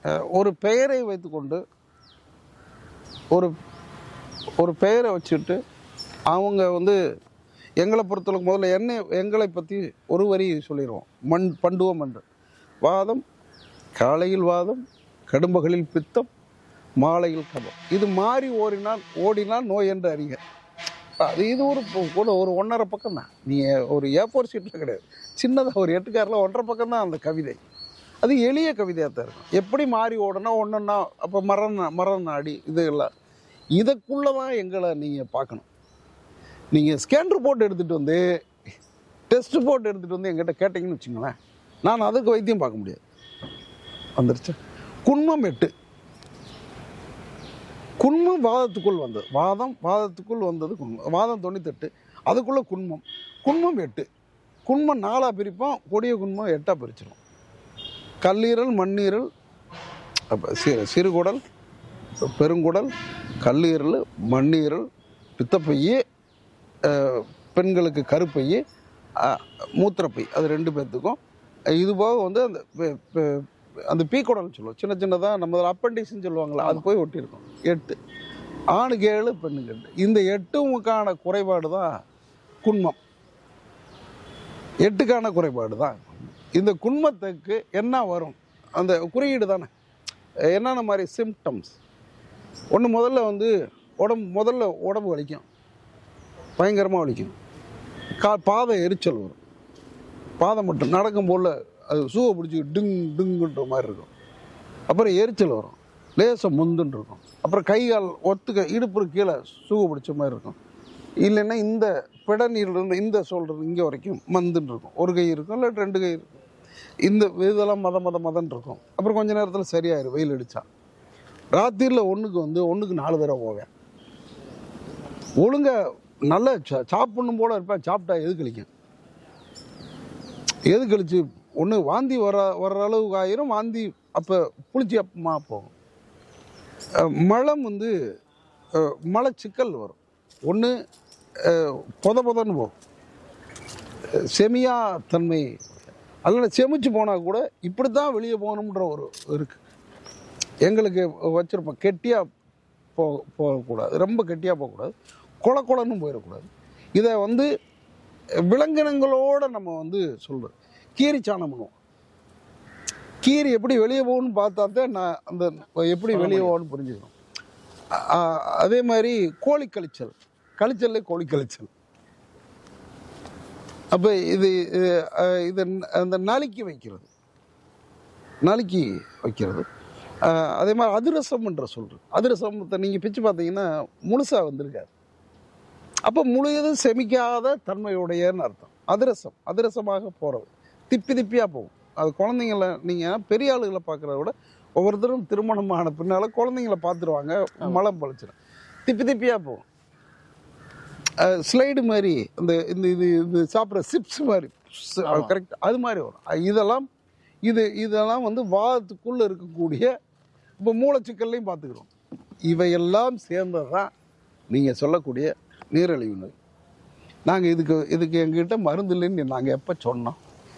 அஹ், ஒரு பெயரை வைத்துக்கொண்டு ஒரு ஒரு பெயரை வச்சுட்டு அவங்க வந்து எங்களை பொறுத்தளவுக்கு முதல்ல என்ன எங்களை பற்றி ஒரு வரி சொல்லிடுவோம் மண் பண்டுவம் என்று வாதம் காலையில் வாதம் கடும்பகலில் பித்தம் மாலையில் கபம் இது மாறி ஓடினால் ஓடினால் நோய் என்று அறிக அது இது ஒரு பு- கூட ஒரு ஒன்றரை பக்கம் தான் நீங்கள் ஒரு ஏ ஃபோர் சீட்டில் கிடையாது சின்னதாக ஒரு எட்டுக்காரில் ஒன்றரை பக்கம் தான் அந்த கவிதை அது எளிய கவிதையாக தான் இருக்கும் எப்படி மாறி ஓடனா ஒன்றுன்னா அப்போ மரம் நா- மரம் நாடி இது எல்லாம் இதுக்குள்ளே தான் எங்களை நீங்கள் பார்க்கணும் நீங்கள் ஸ்கேன் ரிப்போர்ட் எடுத்துகிட்டு வந்து டெஸ்ட் ரிப்போர்ட் எடுத்துகிட்டு வந்து எங்கிட்ட கேட்டிங்கன்னு வச்சுங்களேன் நான் அதுக்கு வைத்தியம் பார்க்க முடியாது வந்துருச்சு குன்மம் எட்டு குன்மம் வாதத்துக்குள் வந்தது வாதம் வாதத்துக்குள் வந்தது குன்மம் வாதம் தொண்ணூத்தெட்டு அதுக்குள்ளே குன்மம் குன்மம் எட்டு குன்மம் நாலாக பிரிப்போம் கொடிய குன்மம் எட்டாக பிரிச்சிடும் கல்லீரல் மண்ணீரல் அப்போ சிறு சிறுகுடல் பெருங்குடல் கல்லீரல் மண்ணீரல் பித்தப்பையே அஹ், பெண்களுக்கு கருப்பையே அஹ், மூத்திரப்பை அது ரெண்டு பேர்த்துக்கும் இது போக வந்து அந்த பெ- பெ- அந்த பீக்குடல்னு சொல்லுவோம் சின்ன சின்னதாக நம்ம அப்பண்டிக்ஸ்னு சொல்லுவாங்களா அது போய் ஒட்டியிருக்கும் எட்டு ஆணுக்கு ஏழு பெண்ணுக்கு எட்டு இந்த எட்டுமுக்கான குறைபாடு தான் குன்மம் எட்டுக்கான குறைபாடு தான் இந்த குன்மத்துக்கு என்ன வரும் அந்த குறியீடு தானே என்னென்ன மாதிரி சிம்டம்ஸ் ஒன்று முதல்ல வந்து உடம்பு முதல்ல உடம்பு வலிக்கும் பயங்கரமாக வலிக்கும் கா பாதை எரிச்சல் வரும் பாதை மட்டும் நடக்கும் போல் அது சூவை பிடிச்சி டிங் டிங்குன்ற மாதிரி இருக்கும் அப்புறம் எரிச்சல் வரும் லேசாக முந்துன்னு இருக்கும் அப்புறம் கை கால் ஒத்துக்க இடுப்பு கீழே சூவை பிடிச்ச மாதிரி இருக்கும் இல்லைன்னா இந்த பிடநீர்லேருந்து இந்த சொல்கிறது இங்கே வரைக்கும் மந்துன்னு இருக்கும் ஒரு கை இருக்கும் இல்லை ரெண்டு கை இருக்கும் இந்த இதெல்லாம் மத மத மதன் இருக்கும் அப்புறம் கொஞ்ச நேரத்தில் சரியாயிரும் வெயில் அடித்தா ராத்திரியில் ஒன்றுக்கு வந்து ஒன்றுக்கு நாலு தடவை போவேன் ஒழுங்கா நல்ல சா- சாப்பிடணும் போல இருப்பேன் சாப்பிட்டா எது கழிக்கும் எது கழிச்சு ஒன்று வாந்தி வர வர்ற அளவுக்கு ஆயிரும் வாந்தி அப்போ புளிச்சி அப்பமா போகும் அஹ் மலம் வந்து அஹ் மலச்சிக்கல் வரும் ஒன்று பொத பொதன்னு போகும் அஹ் செமியா தன்மை அதில் செமிச்சு போனால் கூட இப்படி தான் வெளியே போகணுன்ற ஒரு இருக்கு எங்களுக்கு வச்சுருப்போம் கெட்டியாக போ போகக்கூடாது ரொம்ப கெட்டியாக போகக்கூடாது கொல கொலன்னு போயிடக்கூடாது இதை வந்து விலங்கினங்களோட நம்ம வந்து சொல்கிறோம் கீரி சாணம் பண்ணுவோம் கீரி எப்படி வெளியே போகணும்னு பார்த்தா தான் நான் அந்த எப்படி வெளியே போகணும்னு புரிஞ்சுக்கணும் அ- அ- அதே மாதிரி கோழி கழிச்சல் கழிச்சல்ல கோழி கழிச்சல் அப்போ இது இது, அஹ், இது அந்த நலுக்கி வைக்கிறது நலுக்கி வைக்கிறது அஹ், அதே மாதிரி அதிரசம்ன்ற சொல்கிறது அதிரசமத்தை நீங்கள் பிச்சு பார்த்தீங்கன்னா முழுசாக வந்திருக்காது அப்போ முழுவதும் செமிக்காத தன்மையுடையன்னு அர்த்தம் அதிரசம் அதிரசமாக போகிறது திப்பி திப்பியாக போகும் அது குழந்தைங்கள நீங்கள் பெரிய ஆளுகளை பார்க்குறத விட ஒவ்வொருத்தரும் திருமணம் ஆன பின்னால் குழந்தைங்கள பார்த்துருவாங்க மலம் பழிச்சிடும் திப்பி திப்பியாக போகும் ஸ்லைடு மாதிரி இந்த இந்த இது இது சாப்பிட்ற சிப்ஸ் மாதிரி ஆமா. கரெக்ட் அது மாதிரி வரும் அஹ் இதெல்லாம் இது இதெல்லாம் வந்து வாதத்துக்குள்ளே இருக்கக்கூடிய இப்போ மூளைச்சிக்கல்லையும் பார்த்துக்கிறோம் இவையெல்லாம் சேர்ந்தது தான் நீங்கள் சொல்லக்கூடிய நீரிழிவு நோய் நாங்கள் இதுக்கு இதுக்கு எங்ககிட்ட மருந்து இல்லைன்னு நாங்கள் எப்போ சொன்னோம்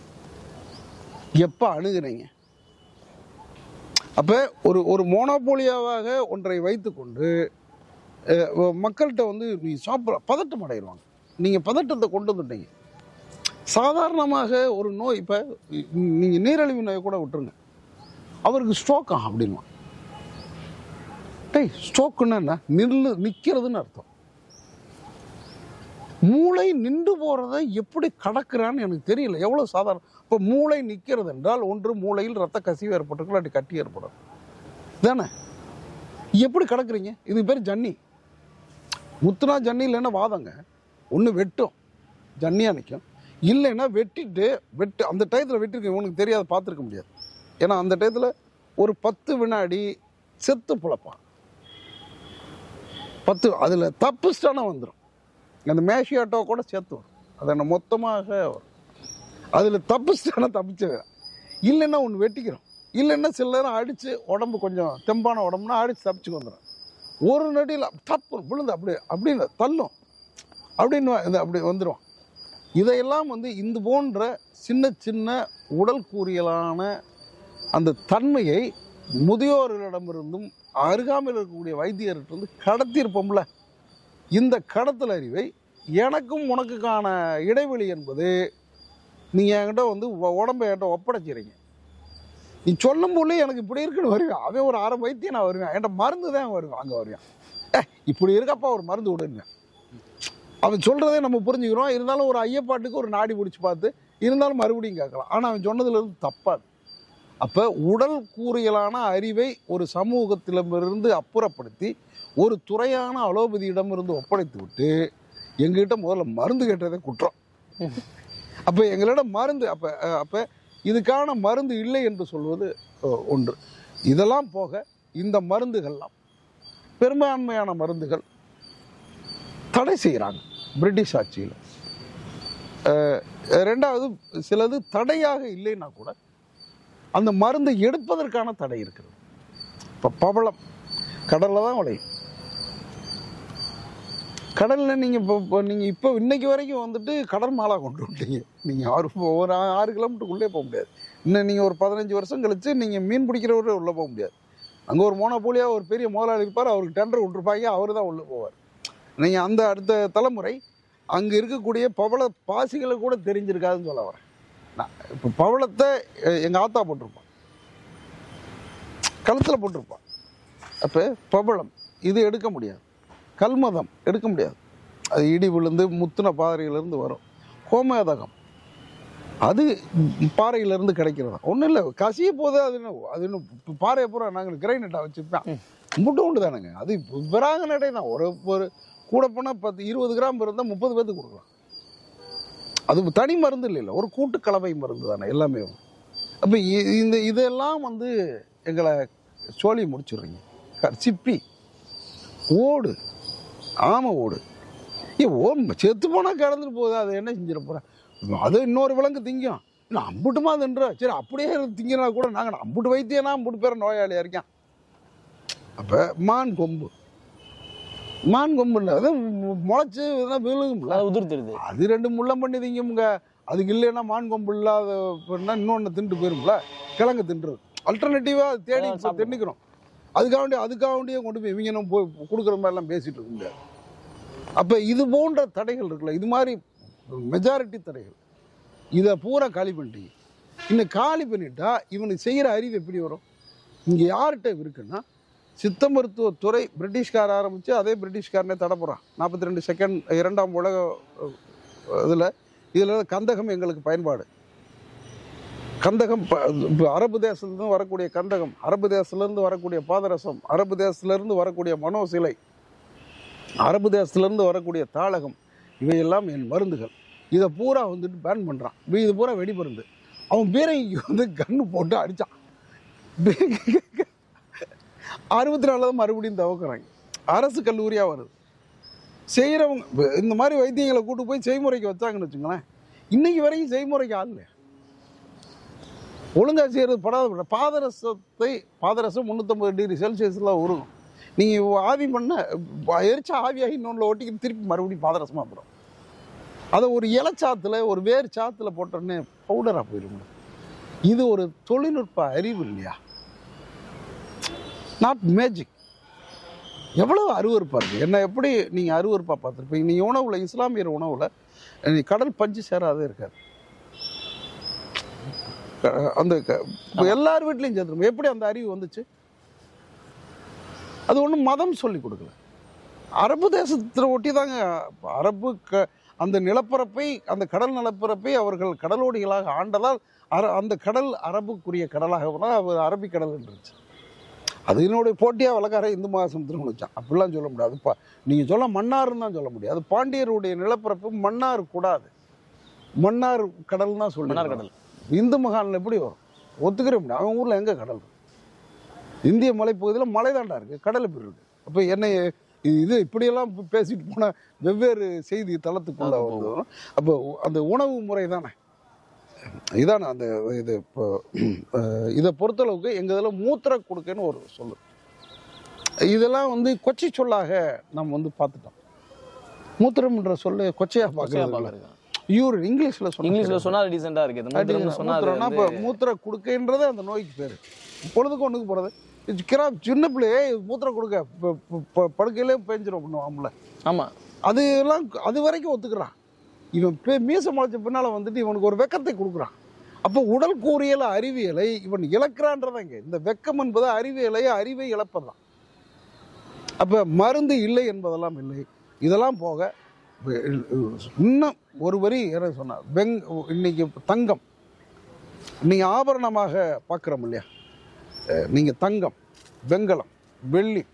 எப்போ அணுகுறீங்க அப்போ ஒரு ஒரு மோனோபோலியாவாக ஒன்றை வைத்துக்கொண்டு அஹ், மக்கள்கிட்ட வந்து நீ சாப்பிட பதட்டம் அடையிடுவாங்க நீங்கள் பதட்டத்தை கொண்டு வந்துட்டீங்க சாதாரணமாக ஒரு நோய் இப்போ நீங்கள் நீரிழிவு நோயை கூட விட்டுருங்க அவருக்கு ஸ்ட்ரோக்கா அப்படின்வான் டேய் ஸ்ட்ரோக்குன்னா என்ன நில்லு நிற்கிறதுன்னு அர்த்தம் மூளை நின்று போகிறத எப்படி கடக்குறான்னு எனக்கு தெரியல எவ்வளோ சாதாரணம் இப்போ மூளை நிற்கிறது என்றால் ஒன்று மூளையில் ரத்த கசிவு ஏற்பட்டிருக்கும் இல்லாட்டி கட்டி ஏற்படும் தானே எப்படி கடக்குறீங்க இது பேர் ஜன்னி முத்துனா ஜன்னி இல்லைன்னா வாதங்க ஒன்று வெட்டும் ஜன்னியாக நிற்கும் இல்லைன்னா வெட்டிட்டு வெட்டு அந்த டயத்தில் வெட்டிருக்க இவனுக்கு தெரியாத பார்த்துருக்க முடியாது ஏன்னா அந்த டயத்தில் ஒரு பத்து வினாடி செத்து பிழப்பான் பத்து அதில் தப்புஸ்டான வந்துடும் அந்த மேஷியாட்டோ கூட சேர்த்து வரும் அதை நான் மொத்தமாக வரும் அதில் தப்புஸ்டான தப்பிச்சு இல்லைன்னா ஒன்று வெட்டிக்கிறோம் இல்லைன்னா சில நேரம் அடித்து உடம்பு கொஞ்சம் தெம்பான உடம்புனா அடித்து தப்பிச்சு வந்துடும் ஒரு நடியில் தப்பு விழுந்து அப்படி அப்படின்னு தள்ளும் அப்படின்னு இந்த அப்படி வந்துடும் இதையெல்லாம் வந்து இந்த போன்ற சின்ன சின்ன உடல் கூறியலான அந்த தன்மையை முதியோர்களிடமிருந்தும் அருகாமையில் இருக்கக்கூடிய வைத்தியர்கிட்ட கடத்தியிருப்போம்ல இந்த கடத்தல் அறிவை எனக்கும் உனக்குக்கான இடைவெளி என்பது நீங்கள் என்கிட்ட வந்து உ- உடம்பை என்கிட்ட ஒப்படைச்சிறீங்க நீ சொல்லும் போதே எனக்கு இப்படி இருக்குன்னு வருவேன் அவன் ஒரு அரை வைத்தியம் நான் வருவேன் என்கிட்ட மருந்து தான் வருவேன் அங்கே வருவேன் ஏ இப்படி இருக்கப்பா ஒரு மருந்து விடுங்க அவன் சொல்கிறதே நம்ம புரிஞ்சுக்கிறோம் இருந்தாலும் ஒரு ஐயப்பாட்டுக்கு ஒரு நாடி பிடிச்சி பார்த்து இருந்தாலும் மறுபடியும் கேட்கலாம் ஆனால் அவன் சொன்னதுலேருந்து தப்பாது அப்போ உடல் கூறியலான அறிவை ஒரு சமூகத்திடமிருந்து அப்புறப்படுத்தி ஒரு துறையான அலோபதியிடமிருந்து ஒப்படைத்து விட்டு எங்ககிட்ட முதல்ல மருந்து கேட்டதே குற்றம் அப்போ எங்களிடம் மருந்து அப்போ அப்போ இதுக்கான மருந்து இல்லை என்று சொல்வது அஹ், ஒன்று இதெல்லாம் போக இந்த மருந்துகள்லாம் பெரும்பான்மையான மருந்துகள் தடை செய்கிறாங்க பிரிட்டிஷ் ஆட்சியில் ரெண்டாவது சிலது தடையாக இல்லைன்னா கூட அந்த மருந்தை எடுப்பதற்கான தடை இருக்கிறது இப்போ பவளம் கடலில் தான் விளையும் கடலில் நீங்கள் இப்போ இப்போ நீங்கள் இப்போ இன்னைக்கு வரைக்கும் வந்துட்டு கடல் மாலா கொண்டு விட்டீங்க நீங்கள் ஆறு ஒரு ஆ- ஆறு கிலோமீட்டருக்குள்ளே போக முடியாது இன்னும் நீங்கள் ஒரு பதினஞ்சு வருஷம் கழிச்சு நீங்கள் மீன் பிடிக்கிறவரே உள்ளே போக முடியாது அங்கே ஒரு மோனோபோலியாக ஒரு பெரிய முதலாளி இருப்பார் அவருக்கு டெண்டர் விட்டுருப்பாங்க அவர் தான் உள்ளே போவார் நீங்கள் அந்த அடுத்த தலைமுறை அங்கே இருக்கக்கூடிய பவள பாசிகளை கூட தெரிஞ்சிருக்காதுன்னு சொல்ல வரேன் நான் இப்போ பவளத்தை எங்கள் ஆத்தா போட்டிருப்பான் கழுத்தில் போட்டிருப்பான் அப்போ பவளம் இது எடுக்க முடியாது கல்மதம் எடுக்க முடியாது அது இடி விழுந்து முத்துன பாறையிலேருந்து வரும் கோமேதகம் அது பாறையிலேருந்து கிடைக்கிறதா ஒன்றும் இல்லை கசிய போது அது என்ன அது இன்னும் இப்போ பாறையை பூரா நாங்கள் கிரைனட்டாக வச்சுப்பேன் முட்டை உண்டு தானுங்க அது இப்போ விராங்க நடை தான் ஒரு ஒரு கூட போனால் பத்து இருபது கிராம் இருந்தால் முப்பது பேர்த்துக்கு கொடுக்கலாம் அது தனி மருந்து இல்லைல்ல ஒரு கூட்டு கலவை மருந்து தானே எல்லாமே அப்போ இந்த இதெல்லாம் வந்து எங்களை சோழி முடிச்சிடுறீங்க க- சிப்பி ஓடு ஆமை ஓடு ஏ ஓ செத்து போனால் கிடந்துட்டு போகுது அதை என்ன செஞ்சிட போகிறேன் அது இன்னொரு விலங்கு திங்கும் இன்னும் அம்புட்டுமா தின்ற சரி அப்படியே திங்கினா கூட நாங்கள் அம்புட்டு வைத்தியனா அம்புட்டு பேர் நோயாளியாக இருக்கேன் அப்போ மான் கொம்பு மான் கொம்பு இல்லை அது முளைச்சி விழுகும்ல அது உதிர்த்துருது அது ரெண்டு முள்ளம் பண்ணி திங்குமுங்க அதுக்கு இல்லைன்னா மான் கொம்பு இல்லாத பண்ணா இன்னொன்று தின்ட்டு போயிரும்ல கிழங்கு தின்றுது அல்டர்னேட்டிவாக அது தேடி அதான் இப்போ சாப்பிடும். தின்னுக்கிறோம் அதுக்காக வேண்டிய அதுக்காக வேண்டிய கொண்டு போய் இவங்க நம்ம போய் கொடுக்குற மாதிரிலாம் பேசிட்டு இருக்க முடியாது அப்போ இது போன்ற தடைகள் இருக்குல்ல இது மாதிரி மெஜாரிட்டி தடைகள் இதை பூரா காலி பண்ணிட்டீங்க இன்னும் காலி பண்ணிட்டா இவனுக்கு செய்கிற அறிவு எப்படி வரும் இங்கே யார்கிட்ட இருக்குன்னா சித்த மருத்துவத்துறை பிரிட்டிஷ்கார ஆரம்பித்து அதே பிரிட்டிஷ்காரனே தடை போகிறான் நாற்பத்தி ரெண்டு செகண்ட் இரண்டாம் உலக இதில் இதில் கந்தகம் எங்களுக்கு பயன்பாடு கந்தகம் ப- இப்ப அரபு தேசத்துலேருந்து வரக்கூடிய கந்தகம் அரபு தேசத்துலேருந்து வரக்கூடிய பாதரசம் அரபு தேசத்துலேருந்து வரக்கூடிய மனோசிலை அரபு தேசத்துலேருந்து வரக்கூடிய தாளகம் இவையெல்லாம் என் மருந்துகள் இதை பூரா வந்துட்டு பேன் பண்ணுறான் இது பூரா வெடி மருந்து அவன் பீரங்கிக்கு வந்து கன்று போட்டு அடித்தான் அறுபத்தி நாலு தான் மறுபடியும் துவக்குறாங்க அரசு கல்லூரியாக வருது செய்கிறவங்க இப்ப இந்த மாதிரி வைத்தியங்களை கூட்டு போய் செய்முறைக்கு வச்சாங்கன்னு வச்சுங்களேன் இன்னைக்கு வரைக்கும் செய்முறைக்கு ஆள் இல்லையா ஒழுங்கா செய்கிறது படாத பட பாதரசத்தை பாதரசம் முந்நூற்றம்பது டிகிரி செல்சியஸில் உருகும் நீங்கள் ஆவி பண்ண எரிச்சா ஆவியாகி இன்னொன்று ஒட்டிக்கிட்டு திருப்பி மறுபடியும் பாதரசமாக போடும் அதை ஒரு இலைச்சாத்துல ஒரு வேர் சாத்துல போட்டோன்னே பவுடராக போயிடும் இது ஒரு தொழில்நுட்ப அறிவு இல்லையா நாட் மேஜிக் எவ்வளவு அருவருப்பா இருக்கு என்ன எப்படி நீங்கள் அருவருப்பாக பார்த்துருப்பீங்க நீங்கள் உணவில் இஸ்லாமியர் உணவில் கடல் பஞ்சு சேராதே இருக்காது க- அந்த க- இப்ப எல்லார் வீட்லையும் சேர்த்துருப்போம் எப்படி அந்த அறிவு வந்துச்சு அது ஒன்றும் மதம் சொல்லி கொடுக்கல அரபு தேசத்தில் ஒட்டி தாங்க அரபு க அந்த நிலப்பரப்பை அந்த கடல் நிலப்பரப்பை அவர்கள் கடலோடிகளாக ஆண்டதால் அர அந்த கடல் அரபுக்குரிய கடலாக போனால் அது அரபிக் கடல் இருந்துச்சு அது என்னுடைய போட்டியாக வழக்கார இந்து மகாசமுத்திரம் வச்சான் அப்படிலாம் சொல்ல முடியாது பா நீங்கள் சொல்ல மன்னார்னு தான் சொல்ல முடியாது அது பாண்டியருடைய நிலப்பரப்பு மன்னார் கூடாது மன்னார் கடல் தான் சொல்லி மன்னார் கடல் இந்து மகானில் எப்படி வரும் ஒத்துக்கிற முடியும் அவன் ஊரில் எங்கே கடல் இருக்கு? இந்திய மலைப்பகுதியில் மலை தாண்டா இருக்குது கடல் எப்படி இருக்கு அப்போ என்னை இது இப்படியெல்லாம் பே- பேசிட்டு போன வெவ்வேறு செய்தி தளத்துக்குள்ள அது வந்து வரும். அப்போ அந்த உணவு முறை தானே இதானே அந்த இது இப்போ அஹ், இதை பொறுத்தளவுக்கு எங்கள் இதில் மூத்திர கொடுக்கன்னு ஒரு சொல்லு இதெல்லாம் வந்து கொச்சை சொல்லாக நம்ம வந்து பார்த்துட்டோம் மூத்திரம்ன்ற சொல்லு கொச்சையாக கொச்சையா பார்க்குறது பாக்குறது. யூர் இங்கிலீஷில் சொன்ன இங்கிலீஷ்ல சொன்னா டீசெண்டா இருக்கு இந்த மூத்திரம்னு சொன்னா அது மூத்திரம்னா வந்து இப்போ மூத்திர குடுக்கைன்றது அந்த நோய்க்கு பேர் பொழுதுக்கு ஒன்றுக்கு போகிறது கிரா சின்ன பிள்ளையே மூத்திரம் கொடுக்க ப- ப- ப- படுக்கையிலே பேஞ்சிரும் பண்ணுவான்ல ஆமா அது எல்லாம் அது வரைக்கும் ஒத்துக்கிறான் இவன் பே மீச முளைச்ச பின்னால் வந்துட்டு இவனுக்கு ஒரு வெக்கத்தை கொடுக்குறான் அப்போ உடல் கூறியல் அறிவியலை இவன் இழக்கிறான்றதாங்க இந்த வெக்கம் என்பது அறிவியலை அறிவை இழப்பதுதான் அப்போ மருந்து இல்லை என்பதெல்லாம் இல்லை இதெல்லாம் போக இன்னும் ஒரு வரி என்ன சொன்னார் வெங் இன்னைக்கு தங்கம் நீங்கள் ஆபரணமாக பார்க்குறோம் இல்லையா நீங்கள் தங்கம் வெங்கலம் வெள்ளி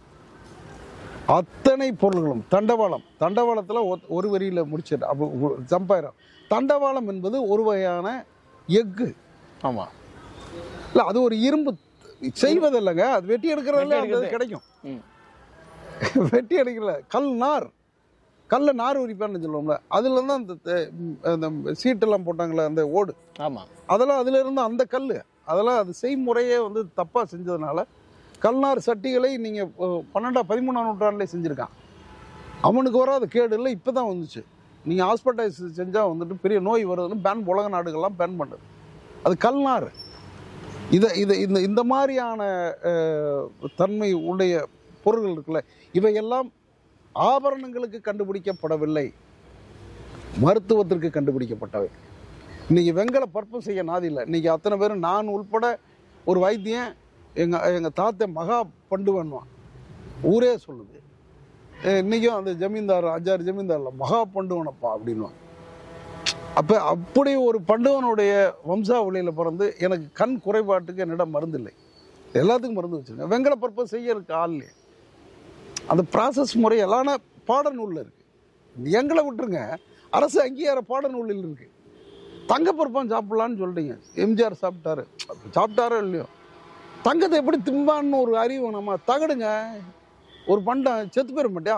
அத்தனை பொருள்களும் தண்டவாளம் தண்டவாளத்தில் ஒரு வரியில் முடிச்சிடு அப்போ சம்பாயிரம் தண்டவாளம் என்பது ஒரு வகையான எஃகு ஆமா இல்லை அது ஒரு இரும்பு செய்வது இல்லைங்க அது வெட்டி எடுக்கிறதுல வெட்டி அந்த இது எடுக்கிறது. கிடைக்கும் ம். வெட்டி எடுக்கல கல் நார் கல்ல நார் உரிப்பான்னு சொல்லுவோம்ல அதுல தான் அந்த தே- ம், அந்த சீட்டெல்லாம் போட்டாங்களே அந்த ஓடு ஆமா அதெல்லாம் அதுல இருந்து அந்த கல் அதெல்லாம் அது செய்முறையே வந்து தப்பா செஞ்சதுனால கல்நார் சட்டிகளை நீங்க அஹ், பன்னெண்டாம் பதிமூணாம் நூற்றாண்டுலேயே செஞ்சிருக்கான் அவனுக்கு வராத கேடு இல்லை இப்போ தான் வந்துச்சு நீங்கள் ஹாஸ்பிட்டலைஸ் செஞ்சால் வந்துட்டு பெரிய நோய் வருதுன்னு பேன் உலக நாடுகள்லாம் பேன் பண்ணுது அது கல்நார் இதை இதை இந்த இந்த மாதிரியான அஹ், தன்மை உடைய பொருள்கள் இருக்குல்ல இவையெல்லாம் ஆபரணங்களுக்கு கண்டுபிடிக்கப்படவில்லை மருத்துவத்திற்கு கண்டுபிடிக்கப்பட்டவை இன்னைக்கு வெங்கல பற்பம் செய்ய நாதி இல்லை இன்னைக்கு அத்தனை பேரும் நான் உள்பட ஒரு வைத்தியன் எங்க எங்க தாத்தை மகா பண்டுவன்வான் ஊரே சொல்லுது அஹ் இன்னைக்கும் அந்த ஜமீன்தார் அஞ்சாறு ஜமீன்தார்ல மகா பண்டுவனப்பா அப்படின்வான் அப்ப அப்படி ஒரு பண்டுவனுடைய வம்சாவளியில பிறந்து எனக்கு கண் குறைபாட்டுக்கு என்னிடம் மருந்து இல்லை எல்லாத்துக்கும் மருந்து வச்சிருக்கேன் வெங்கல பற்பம் செய்யறதுக்கு ஆள் இல்லையே அந்த ப்ராசஸ் முறை எல்லாம் பாடநூலில் இருக்கு எங்களை விட்டுருங்க அரசு அங்கீகார பாடநூலில் இருக்கு தங்கப்பருப்பம் சாப்பிடலான்னு சொல்றீங்க எம்ஜிஆர் சாப்பிட்டாரு சாப்பிட்டாரோ இல்லையோ தங்கத்தை எப்படி திம்பான்னு ஒரு அறிவு நம்ம தகடுங்க ஒரு பண்டம் செத்து போயிட மாட்டியா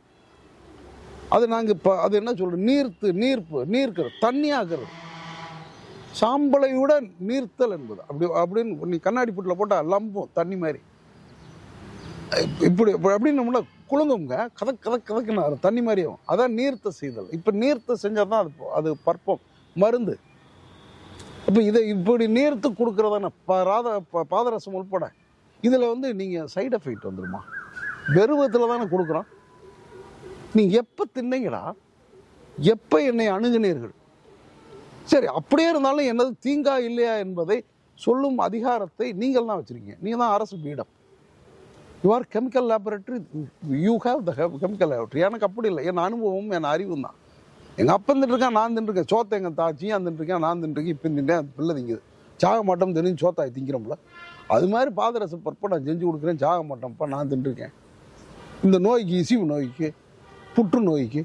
அது நாங்கள் இப்போ அது என்ன சொல்றோம் நீர்த்து நீர்ப்பு நீர்க்கிறது தண்ணியாக்குறது சாம்பலை விட நீர்த்தல் என்பது அப்படி அப்படின்னு நீ கண்ணாடி புட்டில் போட்டால் லம்பும் தண்ணி மாதிரி இப்படி இப்படி அப்படின்னோம்னா குலுங்குங்க கதக் கதக் கதக்குன்னு அது தண்ணி மாதிரியும் அதான் நீர்த்த செய்தல் இப்போ நீர்த்த செஞ்சால் தான் அது போ- அது பற்பம் மருந்து இப்போ இதை இப்படி நீர்த்து கொடுக்குறதான ராத ப- பாதரசம் உள்பட இதில் வந்து நீங்கள் சைடு எஃபெக்ட் வந்துருமா வெறுவத்தில் தானே கொடுக்குறோம் நீங்கள் எப்போ தின்னீங்களா எப்போ என்னை அணுகினீர்கள் சரி அப்படியே இருந்தாலும் என்னது தீங்கா இல்லையா என்பதை சொல்லும் அதிகாரத்தை நீங்கள் தான் வச்சிருக்கீங்க நீங்கள் தான் அரசு பீடம் you are chemical laboratory you have the chemical laboratory எனக்கு அப்படி இல்லை என் அனுபவமும் என் அறிவும் தான் எங்கள் அப்பன் தின்றுருக்கான் நான் தின்றுருக்கேன் சோத்தை எங்கள் தாச்சியும் தின்றுருக்கேன் நான் தின்றுருக்கேன் இப்போ தின்றேன் அந்த பிள்ளை திங்குது சாக மாட்டோம் தெரிஞ்சு சோத்தாய் திங்கிறோம்ல அது மாதிரி பாதரச பருப்பை நான் செஞ்சு கொடுக்குறேன் சாக மாட்டோம்ப்பா நான் தின்றுருக்கேன் இந்த நோய்க்கு இசிவு நோய்க்கு புற்று நோய்க்கு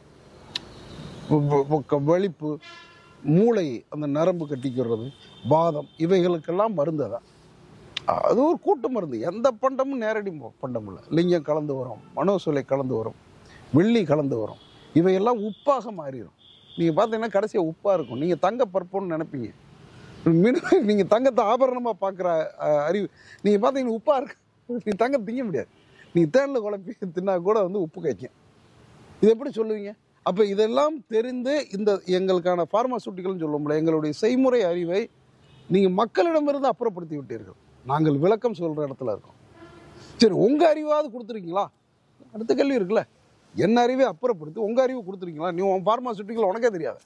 வ- வ- வ- வலிப்பு மூளை அந்த நரம்பு கட்டிக்கிறது வாதம் இவைகளுக்கெல்லாம் மருந்து அதான் அது ஒரு கூட்டு மருந்து எந்த பண்டமும் நேரடி ம- பண்டம் இல்லை லிங்கம் கலந்து வரும் மனோசூலை கலந்து வரும் வெள்ளி கலந்து வரும் இவையெல்லாம் உப்பாக மாறிடும் நீங்கள் பார்த்தீங்கன்னா கடைசியாக உப்பாக இருக்கும் நீங்கள் தங்க பற்போன்னு நினைப்பீங்க மினிமம் நீங்கள் தங்கத்தை ஆபரணமாக பார்க்குற அறிவு நீங்கள் பார்த்தீங்கன்னா உப்பாக இருக்கு நீ தங்கம் திங்க முடியாது நீங்கள் தேனில் குழப்பி தின்னா கூட வந்து உப்பு கைக்கும் இது எப்படி சொல்லுவீங்க அப்போ இதெல்லாம் தெரிந்து இந்த எங்களுக்கான பார்மாசூட்டிகள்னு சொல்லுவோம்ல எங்களுடைய செய்முறை அறிவை நீங்கள் மக்களிடமிருந்து அப்புறப்படுத்தி விட்டீர்கள் நாங்கள் விளக்கம் சொல்கிற இடத்துல இருக்கோம் சரி உங்கள் அறிவாவது கொடுத்துருக்கீங்களா அடுத்த கேள்வி இருக்குல்ல என்ன அறிவை அப்புறப்படுத்தி உங்கள் அறிவு கொடுத்துருக்கீங்களா நீ உன் பார்மாசூட்டிகள் உனக்கே தெரியாது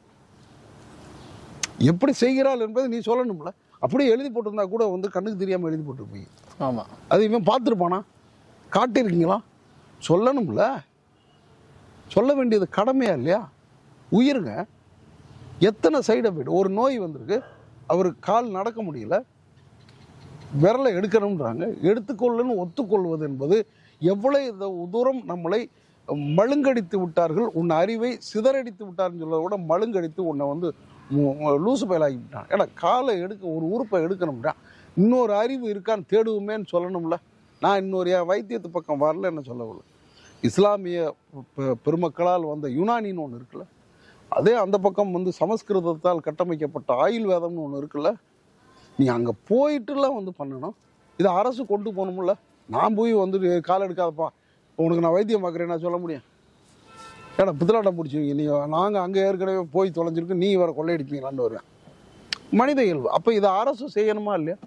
எப்படி செய்கிறாள் என்பதை நீ சொல்லணும்ல அப்படியே எழுதி போட்டிருந்தா கூட வந்து கண்ணுக்கு தெரியாமல் எழுதி போட்டிருப்பீங்க ஆமா அது இவன் பார்த்துருப்பானா காட்டியிருக்கீங்களா சொல்லணும்ல சொல்ல வேண்டியது கடமையா இல்லையா உயிருங்க எத்தனை சைடு எஃபெக்ட் ஒரு நோய் வந்திருக்கு அவருக்கு கால் நடக்க முடியல விரலை எடுக்கணுன்றாங்க எடுத்துக்கொள்ளுன்னு ஒத்துக்கொள்வது என்பது எவ்வளவு இந்த தூரம் நம்மளை மழுங்கடித்து விட்டார்கள் உன் அறிவை சிதறடித்து விட்டார்னு சொல்றதை விட மழுங்கடித்து உன்னை வந்து மு- மு- லூசு பயலாகி விட்டான் ஏன்னா காலை எடுக்க ஒரு உறுப்பை எடுக்கணும்னா இன்னொரு அறிவு இருக்கான்னு தேடுவோமேன்னு சொல்லணும்ல நான் இன்னொரு என் வைத்தியத்து பக்கம் வரலன்னு சொல்லவில்லை இஸ்லாமிய பெ- பெருமக்களால் வந்த யுனானின்னு ஒன்று இருக்குல்ல அதே அந்த பக்கம் வந்து சமஸ்கிருதத்தால் கட்டமைக்கப்பட்ட ஆயுள் வேதம்னு ஒன்று இருக்குல்ல நீ அங்கே போயிட்டுலாம் வந்து பண்ணணும் இதை அரசு கொண்டு போகணும்ல நான் போய் வந்து கால் எடுக்காதப்பா உனக்கு நான் வைத்தியம் பார்க்குறேன் நான் சொல்ல முடியும் ஏடா பித்தலாட்டம் பிடிச்சிங்க நீ நாங்கள் அங்கே ஏற்கனவே போய் தொலைஞ்சிருக்கு நீ வர கொள்ளையடிப்பீங்களான்னு வருவேன் மனித இயல்பு அப்போ இதை அரசு செய்யணுமா இல்லையா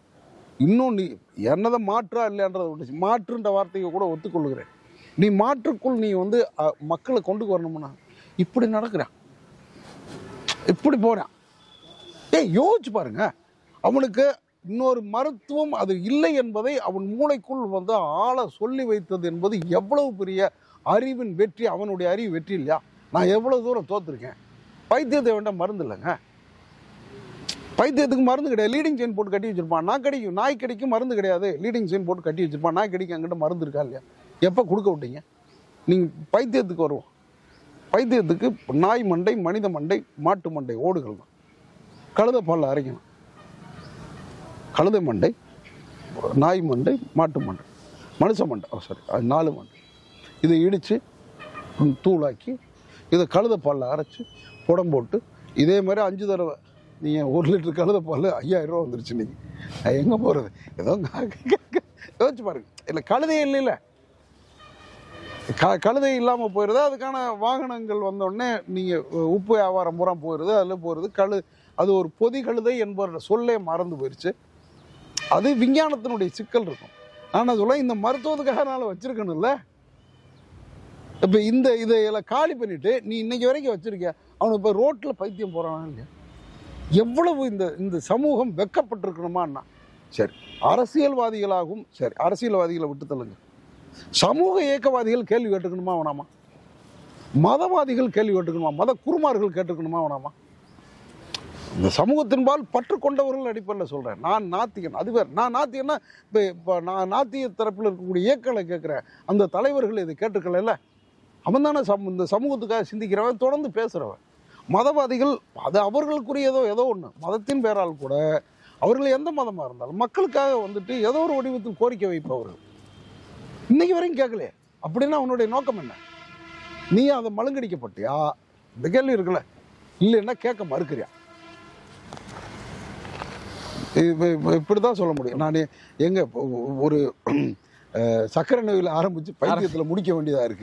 இன்னும் நீ என்னதை மாற்றா இல்லைன்றதை விட்டு மாற்றுன்ற வார்த்தையை கூட ஒத்துக்கொள்ளுகிறேன் நீ மாற்றுக்குள் நீ வந்து அஹ், மக்களை கொண்டு வரணும்னா இப்படி நடக்கிறான் இப்படி போறான் ஏய் யோசிச்சு பாருங்க அவனுக்கு இன்னொரு மருத்துவம் அது இல்லை என்பதை அவன் மூளைக்குள் வந்து ஆள சொல்லி வைத்தது என்பது எவ்வளவு பெரிய அறிவின் வெற்றி அவனுடைய அறிவு வெற்றி இல்லையா நான் எவ்வளவு தூரம் தோத்துருக்கேன் பைத்தியத்தை வேண்டாம் மருந்து இல்லைங்க பைத்தியத்துக்கு மருந்து கிடையாது லீடிங் செயின் போட்டு கட்டி வச்சிருப்பான் நான் கிடைக்கும் நாய் கடிக்கும் மருந்து கிடையாது லீடிங் செயின் போட்டு கட்டி வச்சிருப்பான் நாய் கடிக்கும் அங்கிட்ட மருந்து இருக்கா இல்லையா எப்போ கொடுக்க விட்டீங்க நீங்கள் பைத்தியத்துக்கு வருவோம் பைத்தியத்துக்கு நாய் மண்டை மனித மண்டை மாட்டு மண்டை ஓடுகள் தான் கழுதை பாலில் அரைக்கணும் கழுதை மண்டை நாய் மண்டை மாட்டு மண்டை மனுஷ மண்டை ஓ சாரி அது நாலு மண்டை இதை இடித்து தூளாக்கி இதை கழுதை பாலில் அரைச்சி புடம் போட்டு இதே மாதிரி அஞ்சு தடவை நீங்கள் ஒரு லிட்டர் கழுதை பால் ஐயாயிரம் ரூபா வந்துருச்சு நீங்கள் எங்கே போகிறது ஏதோ யோசிச்சு பாருங்க இல்லை கழுதையே இல்லைல்ல க கழுதை இல்லாமல் போயிடுது அதுக்கான வாகனங்கள் வந்தோடனே நீங்கள் உப்பு வியாபாரம் பூரா போயிடுது அதில் போயிடுது கழு அது ஒரு பொதி கழுதை என்பவரோட சொல்லே மறந்து போயிடுச்சு அது விஞ்ஞானத்தினுடைய சிக்கல் இருக்கும் ஆனால் சொல்ல இந்த மருத்துவத்துக்காக நான் வச்சிருக்கணும்ல இப்போ இந்த இதையெல்லாம் காலி பண்ணிட்டு நீ இன்னைக்கு வரைக்கும் வச்சிருக்க அவனுக்கு இப்போ ரோட்டில் பைத்தியம் போகிறானா இல்லையா எவ்வளவு இந்த இந்த சமூகம் வெக்கப்பட்டிருக்கணுமான்னா சரி அரசியல்வாதிகளாகவும் சரி அரசியல்வாதிகளை விட்டு தள்ளுங்க சமூக இயக்கவாதிகள் கேள்வி கேட்டுக்கணுமா வேணாமா மதவாதிகள் கேள்வி கேட்டுக்கணுமா மத குருமார்கள் கேட்டுக்கணுமா வேணாமா இந்த சமூகத்தின்பால் பற்று கொண்டவர்கள் அடிப்படையில் சொல்கிறேன் நான் நாத்திகன் அது வேறு நான் நாத்திகன்னா இப்போ இப்போ நான் நாத்திய தரப்பில் இருக்கக்கூடிய இயக்கங்களை கேட்குறேன் அந்த தலைவர்கள் இதை கேட்டுக்கல அவன் தானே சம இந்த சமூகத்துக்காக சிந்திக்கிறவன் தொடர்ந்து பேசுகிறவன் மதவாதிகள் அது அவர்களுக்குரியதோ ஏதோ ஒன்று மதத்தின் பேரால் கூட அவர்கள் எந்த மதமாக இருந்தாலும் மக்களுக்காக வந்துட்டு ஏதோ ஒரு வடிவத்தில் கோரிக்கை வைப்பவர்கள் இன்னைக்கு வரைக்கும் கேட்கலையே அப்படின்னா அவனுடைய நோக்கம் என்ன நீ அதை மழுங்கடிக்கப்பட்டியா இந்த கேள்வி இருக்குல்ல இல்லைன்னா கேட்க மறுக்கிறியா இப்படி தான் சொல்ல முடியும் நான் எங்க ஒரு அஹ், சக்கரை நோயில் ஆரம்பிச்சு பைத்தியத்தில் முடிக்க வேண்டியதாக இருக்கு